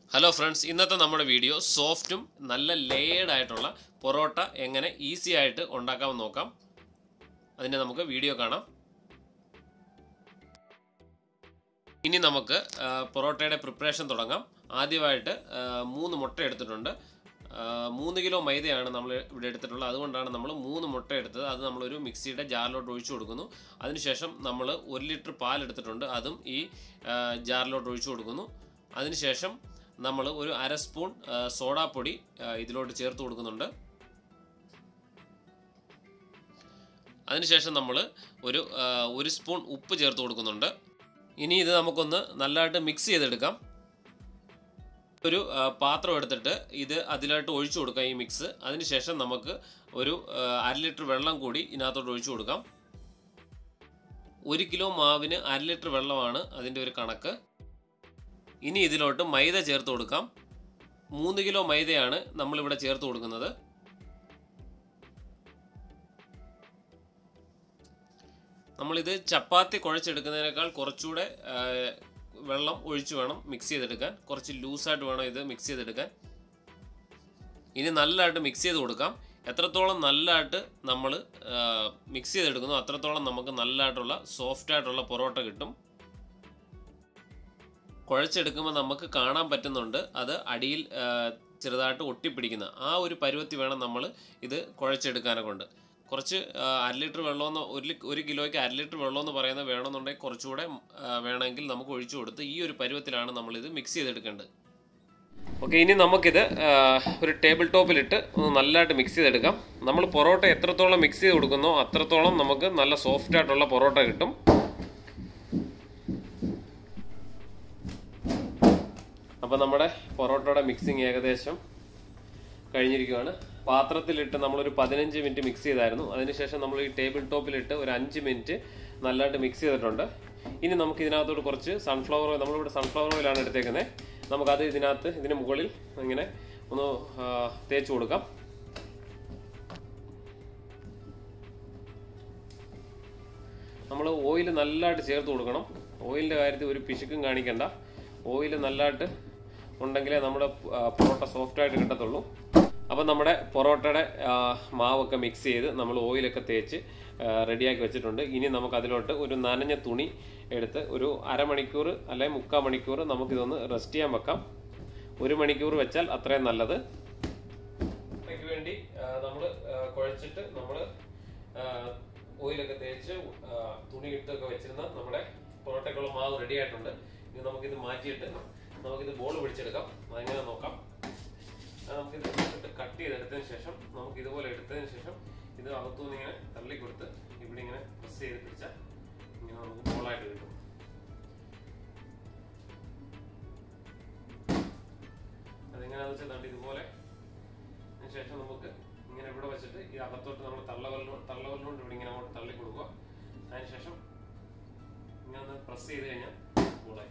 hello friends ഇന്നത്തെ നമ്മുടെ video സോഫ്റ്റും നല്ല ലെയേർഡ് ആയിട്ടുള്ള പൊറോട്ട എങ്ങനെ ഈസി ആയിട്ട് ഉണ്ടാക്കാമെന്ന് നോക്കാം അതിന് നമുക്ക് വീഡിയോ കാണാം ഇനി നമുക്ക് ആ, പൊറോട്ടയുടെ പ്രിപ്പറേഷൻ തുടങ്ങാം ആദ്യമായിട്ട് ആ, മൂന്ന് മുട്ട എടുത്തിട്ടുണ്ട് ആ, മൂന്ന് കിലോ മൈദയാണ് നമ്മൾ ഇവിടെ എടുത്തിട്ടുള്ളത് അതുകൊണ്ടാണ് നമ്മൾ മൂന്ന് മുട്ട എടുത്തത് അത് നമ്മളൊരു മിക്സിയുടെ ജാറിലോട്ട് ഒഴിച്ചു കൊടുക്കുന്നു അതിനുശേഷം നമ്മൾ ഒരു ലിറ്റർ പാൽ എടുത്തിട്ടുണ്ട് അതും ഈ ആ, ജാറിലോട്ട് ഒഴിച്ചു കൊടുക്കുന്നു അതിനുശേഷം നമ്മൾ ഒരു അര സ്പൂൺ ആ, സോഡാപ്പൊടി ആ, ഇതിലോട്ട് ചേർത്ത് കൊടുക്കുന്നുണ്ട് അതിനുശേഷം നമ്മൾ ഒരു ആ, ഒരു സ്പൂൺ ഉപ്പ് ചേർത്ത് കൊടുക്കുന്നുണ്ട് ഇനി ഇത് നമുക്കൊന്ന് നല്ലതായിട്ട് മിക്സ് ചെയ്തെടുക്കാം ഒരു ആ, പാത്രം എടുത്തിട്ട് ഇത് അതിലോട്ട് ഒഴിച്ചു കൊടുക്കാം ഈ മിക്സ് അതിനുശേഷം നമുക്ക് ഒരു ആ, അര ലിറ്റർ വെള്ളം കൂടി ഇതിനകത്തോട്ട് ഒഴിച്ചു കൊടുക്കാം ഒരു കിലോ മാവിന് അര ലിറ്റർ വെള്ളമാണ് അതിൻ്റെ ഒരു കണക്ക് ഇനി ഇതിലോട്ട് മൈദ ചേർത്ത് കൊടുക്കാം മൂന്ന് കിലോ മൈദയാണ് നമ്മളിവിടെ ചേർത്ത് കൊടുക്കുന്നത് നമ്മളിത് ചപ്പാത്തി കുഴച്ചെടുക്കുന്നതിനേക്കാൾ കുറച്ചുകൂടെ ആ, വെള്ളം ഒഴിച്ചു വേണം മിക്സ് ചെയ്തെടുക്കാൻ കുറച്ച് ലൂസായിട്ട് വേണം ഇത് മിക്സ് ചെയ്തെടുക്കാൻ ഇനി നല്ലതായിട്ട് മിക്സ് ചെയ്ത് കൊടുക്കാം എത്രത്തോളം നല്ലതായിട്ട് നമ്മൾ മിക്സ് ചെയ്തെടുക്കുന്നു അത്രത്തോളം നമുക്ക് നല്ലതായിട്ടുള്ള സോഫ്റ്റ് ആയിട്ടുള്ള പൊറോട്ട കിട്ടും കുഴച്ചെടുക്കുമ്പോൾ നമുക്ക് കാണാൻ പറ്റുന്നുണ്ട് അത് അടിയിൽ ആ, ചെറുതായിട്ട് ഒട്ടിപ്പിടിക്കുന്ന ആ ഒരു പരുവത്തി വേണം നമ്മൾ ഇത് കുഴച്ചെടുക്കാനെ കൊണ്ട് കുറച്ച് ആ, അര ലിറ്റർ വെള്ളമെന്ന് ഒരു ലി- ഒരു കിലോയ്ക്ക് അര ലിറ്റർ വെള്ളമെന്ന് പറയുന്നത് വേണമെന്നുണ്ടെങ്കിൽ കുറച്ചുകൂടെ ആ, വേണമെങ്കിൽ നമുക്ക് ഒഴിച്ചു കൊടുത്ത് ഈ ഒരു പരുവത്തിലാണ് നമ്മളിത് മിക്സ് ചെയ്തെടുക്കേണ്ടത് ഓക്കെ ഇനി നമുക്കിത് ആ, ഒരു ടേബിൾ ടോപ്പിലിട്ട് ഒന്ന് നല്ലതായിട്ട് മിക്സ് ചെയ്തെടുക്കാം നമ്മൾ പൊറോട്ട എത്രത്തോളം മിക്സ് ചെയ്ത് കൊടുക്കുന്നോ അത്രത്തോളം നമുക്ക് നല്ല സോഫ്റ്റ് ആയിട്ടുള്ള പൊറോട്ട കിട്ടും അപ്പോൾ നമ്മുടെ പൊറോട്ടയുടെ മിക്സിങ് ഏകദേശം കഴിഞ്ഞിരിക്കുകയാണ് പാത്രത്തിലിട്ട് നമ്മളൊരു പതിനഞ്ച് മിനിറ്റ് മിക്സ് ചെയ്തായിരുന്നു അതിനുശേഷം നമ്മൾ ഈ ടേബിൾ ടോപ്പിലിട്ട് ഒരു അഞ്ച് മിനിറ്റ് നല്ലതായിട്ട് മിക്സ് ചെയ്തിട്ടുണ്ട് ഇനി നമുക്ക് ഇതിനകത്തോട്ട് കുറച്ച് സൺഫ്ലവർ ഓയിൽ നമ്മളിവിടെ സൺഫ്ലവർ ഓയിലാണ് എടുത്തേക്കുന്നത് നമുക്കത് ഇതിനകത്ത് ഇതിന് മുകളിൽ ഇങ്ങനെ ഒന്ന് ആ, തേച്ച് കൊടുക്കാം നമ്മൾ ഓയിൽ നല്ലതായിട്ട് ചേർത്ത് കൊടുക്കണം ഓയിലിൻ്റെ കാര്യത്തിൽ ഒരു പിശുക്കും കാണിക്കണ്ട ഓയിൽ നല്ലതായിട്ട് ഉണ്ടെങ്കിലേ നമ്മുടെ ആ, പൊറോട്ട സോഫ്റ്റ് ആയിട്ട് കിട്ടത്തുള്ളൂ അപ്പം നമ്മുടെ പൊറോട്ടയുടെ ആ, മാവൊക്കെ മിക്സ് ചെയ്ത് നമ്മൾ ഓയിലൊക്കെ തേച്ച് റെഡിയാക്കി വെച്ചിട്ടുണ്ട് ഇനി നമുക്ക് അതിലോട്ട് ഒരു നനഞ്ഞ തുണി എടുത്ത് ഒരു അരമണിക്കൂർ അല്ലെങ്കിൽ മുക്കാൽ മണിക്കൂർ നമുക്കിതൊന്ന് റെസ്റ്റ് ചെയ്യാൻ വെക്കാം ഒരു മണിക്കൂർ വെച്ചാൽ അത്രയും നല്ലത് ഇതിലേക്ക് വേണ്ടി നമ്മൾ കുഴച്ചിട്ട് നമ്മൾ ഓയിലൊക്കെ തേച്ച് ആ, തുണി ഇട്ടൊക്കെ വെച്ചിരുന്ന നമ്മുടെ പൊറോട്ടയ്ക്കുള്ള മാവ് റെഡി ആയിട്ടുണ്ട് ഇനി നമുക്കിത് മാറ്റിയിട്ട് നമുക്കിത് ബോൾ പിടിച്ചെടുക്കാം അതെങ്ങനെ നോക്കാം ആ, നമുക്കിത് ഇട്ട് കട്ട് ചെയ്തെടുത്തതിന് ശേഷം നമുക്ക് ഇതുപോലെ എടുത്തതിന് ശേഷം ഇത് അകത്തുനിന്ന് ഇങ്ങനെ തള്ളി കൊടുത്ത് ഇവിടെ ഇങ്ങനെ പ്രസ് ചെയ്ത് പിടിച്ചാൽ ഇങ്ങനെ നമുക്ക് ബോളായിട്ട് കിട്ടും അതെങ്ങനെയാണെന്ന് വെച്ചാൽ ദാണ്ട് ഇതുപോലെ അതിന് ശേഷം നമുക്ക് ഇങ്ങനെ ഇവിടെ വെച്ചിട്ട് ഈ അകത്തോട്ട് നമ്മൾ തള്ളവല്ലോ തള്ളവല്ലോണ്ട് ഇവിടെ ഇങ്ങനെ അങ്ങോട്ട് തള്ളി കൊടുക്കുക അതിനുശേഷം ഇങ്ങനെ ഒന്ന് പ്രസ് ചെയ്ത് കഴിഞ്ഞാൽ ബോളായി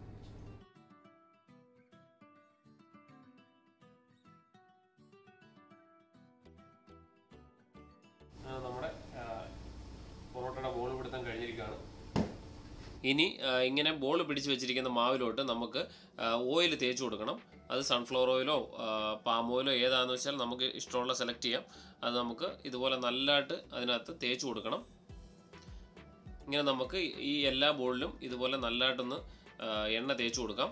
ആ, നമ്മുടെ ആ, പൊറോട്ടയുടെ ബോൾ പിടുത്തം കഴിഞ്ഞിരിക്കുകയാണ് ഇനി ആ, ഇങ്ങനെ ബോൾ പിടിച്ച് വെച്ചിരിക്കുന്ന മാവിലോട്ട് നമുക്ക് ഓയിൽ തേച്ച് കൊടുക്കണം അത് സൺഫ്ലവർ ഓയിലോ പാം ഓയിലോ ഏതാണെന്ന് വെച്ചാൽ നമുക്ക് ഇഷ്ടമുള്ള സെലക്ട് ചെയ്യാം അത് നമുക്ക് ഇതുപോലെ നല്ലതായിട്ട് അതിനകത്ത് തേച്ച് കൊടുക്കണം ഇങ്ങനെ നമുക്ക് ഈ എല്ലാ ബോളിലും ഇതുപോലെ നല്ലതായിട്ടൊന്ന് ആ, എണ്ണ തേച്ച് കൊടുക്കാം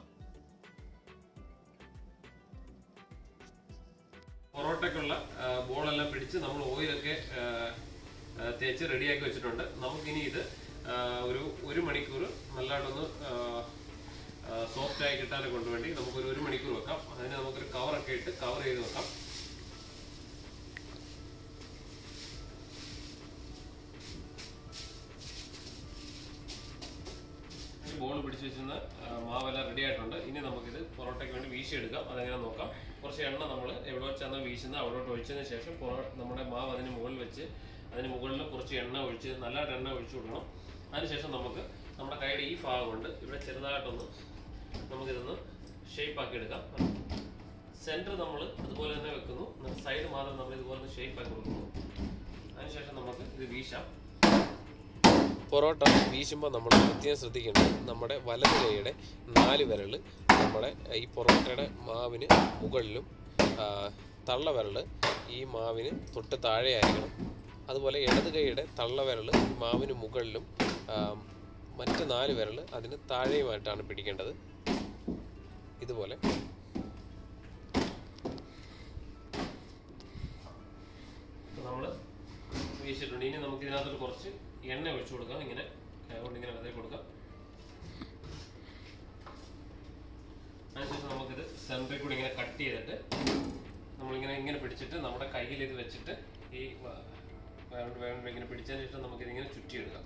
പൊറോട്ടയ്ക്കുള്ള ആ, ബോളെല്ലാം പിടിച്ച് നമ്മൾ ഓയിലൊക്കെ ആ, ആ, തേച്ച് റെഡിയാക്കി വെച്ചിട്ടുണ്ട് നമുക്കിനി ഇത് ആ, ഒരു ഒരു മണിക്കൂർ നല്ലതായിട്ടൊന്ന് സോഫ്റ്റ് ആയി കിട്ടാനെ കൊണ്ട് വേണ്ടി നമുക്കൊരു ഒരു മണിക്കൂർ വെക്കാം അതിന് നമുക്കൊരു കവറൊക്കെ ഇട്ട് കവർ ചെയ്ത് വെക്കാം ബോൾ പിടിച്ച് വെച്ചിരുന്ന ആ, മാവെല്ലാം റെഡി ആയിട്ടുണ്ട് ഇനി നമുക്കിത് പൊറോട്ടയ്ക്ക് വേണ്ടി വീശിയെടുക്കാം അതെങ്ങനെ നോക്കാം കുറച്ച് എണ്ണ നമ്മൾ എവിടെ വെച്ചാണ് വീശുന്നത് അവിടോട്ട് ഒഴിച്ചതിന് ശേഷം പൊറോ- നമ്മുടെ മാവ് അതിന് മുകളിൽ വെച്ച് അതിന് മുകളിൽ കുറച്ച് എണ്ണ ഒഴിച്ച് നല്ലതായിട്ട് എണ്ണ ഒഴിച്ചു കൊടുക്കണം അതിനുശേഷം നമുക്ക് നമ്മുടെ കൈയുടെ ഈ ഭാഗം കൊണ്ട് ഇവിടെ ചെറുതായിട്ടൊന്ന് നമുക്കിതൊന്ന് ഷേപ്പ് ആക്കി എടുക്കാം സെൻറ്റർ നമ്മൾ അതുപോലെ തന്നെ വെക്കുന്നു സൈഡ് മാത്രം നമ്മൾ ഇതുപോലെ ഷേപ്പ് ആക്കി കൊടുക്കുന്നു അതിനുശേഷം നമുക്ക് ഇത് വീശാം പൊറോട്ട വീശുമ്പോൾ നമ്മൾ പ്രത്യേകം ശ്രദ്ധിക്കേണ്ടത് നമ്മുടെ വലത് കൈയുടെ നാല് വിരൽ നമ്മുടെ ഈ പൊറോട്ടയുടെ മാവിന് മുകളിലും ആ, തള്ള വിരൽ ഈ മാവിന് തൊട്ട് താഴെയായിരിക്കണം അതുപോലെ ഇടത് കൈയുടെ തള്ള വിരൽ ഈ മാവിന് മുകളിലും ആ, മറ്റ് നാല് വിരൽ അതിന് താഴെയുമായിട്ടാണ് പിടിക്കേണ്ടത് ഇതുപോലെ നമ്മൾ വീശിട്ടുണ്ട് ഇനി നമുക്ക് ഇതിനകത്തോട്ട് കുറച്ച് എണ്ണ ഒഴിച്ചു കൊടുക്കാം ഇങ്ങനെ കൈ കൊണ്ട് ഇങ്ങനെ വിതറി കൊടുക്കാം അതിനുശേഷം നമുക്കിത് സെൻറ്ററിൽ കൂടി ഇങ്ങനെ കട്ട് ചെയ്തിട്ട് നമ്മളിങ്ങനെ ഇങ്ങനെ പിടിച്ചിട്ട് നമ്മുടെ കയ്യിൽ ഇത് വെച്ചിട്ട് ഈ വ- വേണ്ട വേണ്ട ഇങ്ങനെ പിടിച്ചതിന് ശേഷം നമുക്കിതിങ്ങനെ ചുറ്റിയെടുക്കാം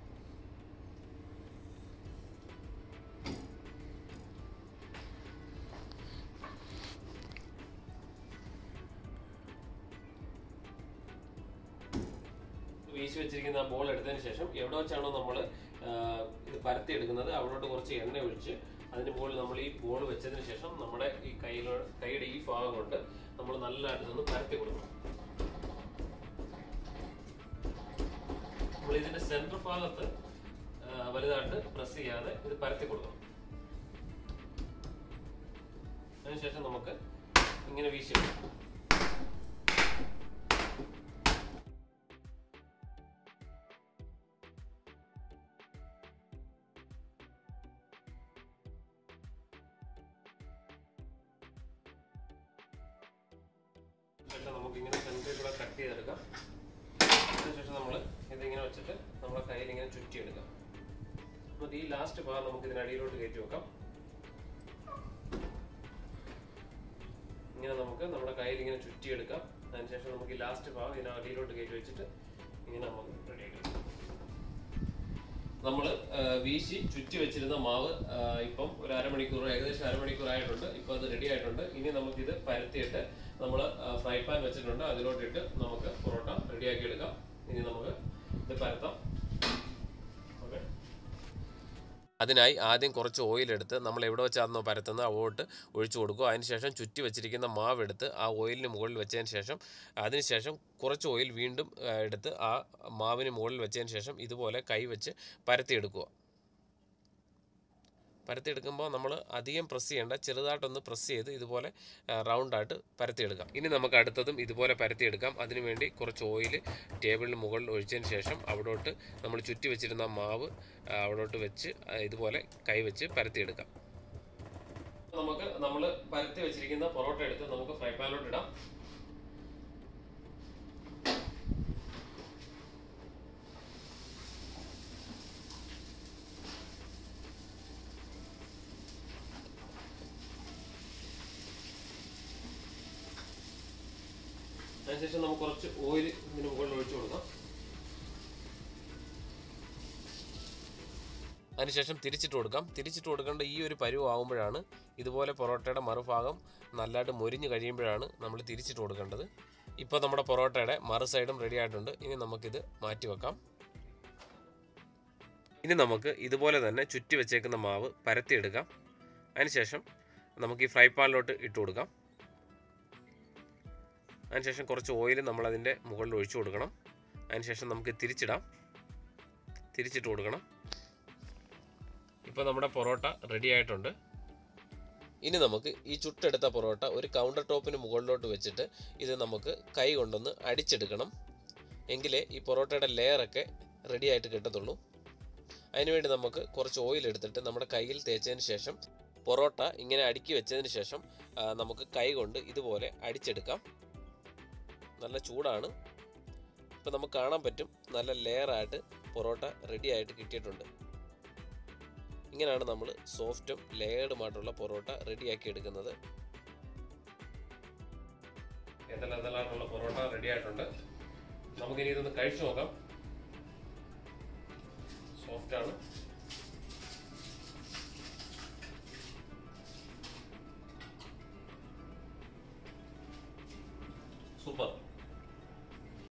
വീശി വെച്ചിരിക്കുന്ന ആ ബോൾ എടുത്തതിന് ശേഷം എവിടെ വെച്ചാണോ നമ്മൾ ഇത് പരത്തി എടുക്കുന്നത് അവിടോട്ട് കുറച്ച് എണ്ണ ഒഴിച്ച് അതിന് മുകളിൽ നമ്മൾ ഈ ബോൾ വെച്ചതിന് ശേഷം നമ്മുടെ ഈ കയ്യിലോ കൈയുടെ ഈ ഭാഗം കൊണ്ട് നമ്മൾ നല്ലതായിട്ട് നിന്ന് പരത്തി കൊടുക്കണം നമ്മൾ ഇതിന്റെ സെന്റർ ഭാഗത്ത് ആ, വലുതായിട്ട് പ്രസ് ചെയ്യാതെ ഇത് പരത്തി കൊടുക്കണം അതിനുശേഷം നമുക്ക് ഇങ്ങനെ വീശിയെടുക്കാം ശേഷം നമുക്ക് ഇങ്ങനെ സെന്ററിൽ കൂടെ കട്ട് ചെയ്തെടുക്കാം അതിനുശേഷം നമ്മൾ ഇതിങ്ങനെ വെച്ചിട്ട് നമ്മുടെ കയ്യിൽ ഇങ്ങനെ ചുറ്റിയെടുക്കാം എന്നിട്ട് ഈ ലാസ്റ്റ് ഭാഗം നമുക്ക് ഇതിനടിയിലോട്ട് കയറ്റി വെക്കാം ഇങ്ങനെ നമുക്ക് നമ്മുടെ കയ്യിൽ ഇങ്ങനെ ചുറ്റിയെടുക്കാം അതിനുശേഷം നമുക്ക് ഈ ലാസ്റ്റ് ഭാഗം ഇതിന് അടിയിലോട്ട് കയറ്റി വെച്ചിട്ട് ഇങ്ങനെ നമുക്ക് റെഡി ആക്കാം നമ്മൾ വീശി ചുറ്റി വെച്ചിരുന്ന മാവ് ആ, ഇപ്പം ഒരു അരമണിക്കൂർ ഏകദേശം അരമണിക്കൂർ ആയിട്ടുണ്ട് ഇപ്പൊ അത് റെഡി ആയിട്ടുണ്ട് ഇനി നമുക്കിത് പരത്തിയിട്ട് നമ്മൾ ഫ്രൈ പാൻ വെച്ചിട്ടുണ്ട് അതിലോട്ടിട്ട് നമുക്ക് പൊറോട്ട റെഡിയാക്കി എടുക്കാം ഇനി നമുക്ക് ഇത് പരത്താം ഓക്കെ അതിനായി ആദ്യം കുറച്ച് ഓയിൽ എടുത്ത് നമ്മൾ എവിടെ വെച്ചാണെന്നോ പരത്തുന്നത് അവിടോട്ട് ഒഴിച്ചു കൊടുക്കുക അതിനുശേഷം ചുറ്റി വെച്ചിരിക്കുന്ന മാവ് എടുത്ത് ആ ഓയിലിന് മുകളിൽ വെച്ചതിന് ശേഷം അതിനുശേഷം കുറച്ച് ഓയിൽ വീണ്ടും ആ, എടുത്ത് ആ മാവിന് മുകളിൽ വെച്ചതിന് ശേഷം ഇതുപോലെ കൈ വെച്ച് പരത്തിയെടുക്കുക പരത്തിയെടുക്കുമ്പോൾ നമ്മൾ അധികം പ്രസ് ചെയ്യേണ്ട ചെറുതായിട്ടൊന്ന് പ്രസ് ചെയ്ത് ഇതുപോലെ റൗണ്ടായിട്ട് പരത്തിയെടുക്കാം ഇനി നമുക്ക് അടുത്തതും ഇതുപോലെ പരത്തിയെടുക്കാം അതിനുവേണ്ടി കുറച്ച് ഓയിൽ ടേബിളിന് മുകളിൽ ഒഴിച്ചതിന് ശേഷം അവിടോട്ട് നമ്മൾ ചുറ്റി വെച്ചിരുന്ന മാവ് ആ, അവിടോട്ട് വെച്ച് ആ, ഇതുപോലെ കൈ വെച്ച് പരത്തിയെടുക്കാം നമുക്ക് നമ്മൾ പരത്തി വെച്ചിരിക്കുന്ന പൊറോട്ട എടുത്ത് നമുക്ക് ഫ്രൈ പാനിലോട്ട് ഇടാം അതിനുശേഷം നമുക്ക് കുറച്ച് ഓയിൽ ഇതിന് മുകളിൽ ഒഴിച്ചു കൊടുക്കാം അതിനുശേഷം തിരിച്ചിട്ട് കൊടുക്കാം തിരിച്ചിട്ട് കൊടുക്കേണ്ട ഈ ഒരു പരുവ് ആകുമ്പോഴാണ് ഇതുപോലെ പൊറോട്ടയുടെ മറുഭാഗം നല്ലതായിട്ട് മൊരിഞ്ഞ് കഴിയുമ്പോഴാണ് നമ്മൾ തിരിച്ചിട്ട് കൊടുക്കേണ്ടത് ഇപ്പോൾ നമ്മുടെ പൊറോട്ടയുടെ മറു സൈഡും റെഡി ആയിട്ടുണ്ട് ഇനി നമുക്കിത് മാറ്റി വെക്കാം ഇനി നമുക്ക് ഇതുപോലെ തന്നെ ചുറ്റി വെച്ചേക്കുന്ന മാവ് പരത്തിയെടുക്കാം അതിനുശേഷം നമുക്ക് ഈ ഫ്രൈ പാനിലോട്ട് ഇട്ട് കൊടുക്കാം അതിനുശേഷം കുറച്ച് ഓയിൽ നമ്മളതിൻ്റെ മുകളിൽ ഒഴിച്ചു കൊടുക്കണം അതിനുശേഷം നമുക്ക് തിരിച്ചിടാം തിരിച്ചിട്ട് കൊടുക്കണം ഇപ്പോൾ നമ്മുടെ പൊറോട്ട റെഡി ആയിട്ടുണ്ട് ഇനി നമുക്ക് ഈ ചുട്ടെടുത്ത പൊറോട്ട ഒരു കൗണ്ടർ ടോപ്പിന് മുകളിലോട്ട് വെച്ചിട്ട് ഇത് നമുക്ക് കൈ കൊണ്ടൊന്ന് അടിച്ചെടുക്കണം എങ്കിലേ ഈ പൊറോട്ടയുടെ ലെയറൊക്കെ റെഡി ആയിട്ട് കിട്ടത്തുള്ളൂ അതിനുവേണ്ടി നമുക്ക് കുറച്ച് ഓയിൽ എടുത്തിട്ട് നമ്മുടെ കയ്യിൽ തേച്ചതിന് ശേഷം പൊറോട്ട ഇങ്ങനെ അടുക്കി വെച്ചതിന് ശേഷം ആ, നമുക്ക് കൈ കൊണ്ട് ഇതുപോലെ അടിച്ചെടുക്കാം നല്ല ചൂടാണ് ഇപ്പം നമുക്ക് കാണാൻ പറ്റും നല്ല ലെയറായിട്ട് പൊറോട്ട റെഡി ആയിട്ട് കിട്ടിയിട്ടുണ്ട് ഇങ്ങനെയാണ് നമ്മൾ സോഫ്റ്റും ലെയർഡുമായിട്ടുള്ള പൊറോട്ട റെഡിയാക്കി എടുക്കുന്നത് എന്തല്ലായിട്ടുള്ള പൊറോട്ട റെഡി ആയിട്ടുണ്ട് നമുക്കിനി ഇതൊന്ന് കഴിച്ചു നോക്കാം സോഫ്റ്റ് ആണ്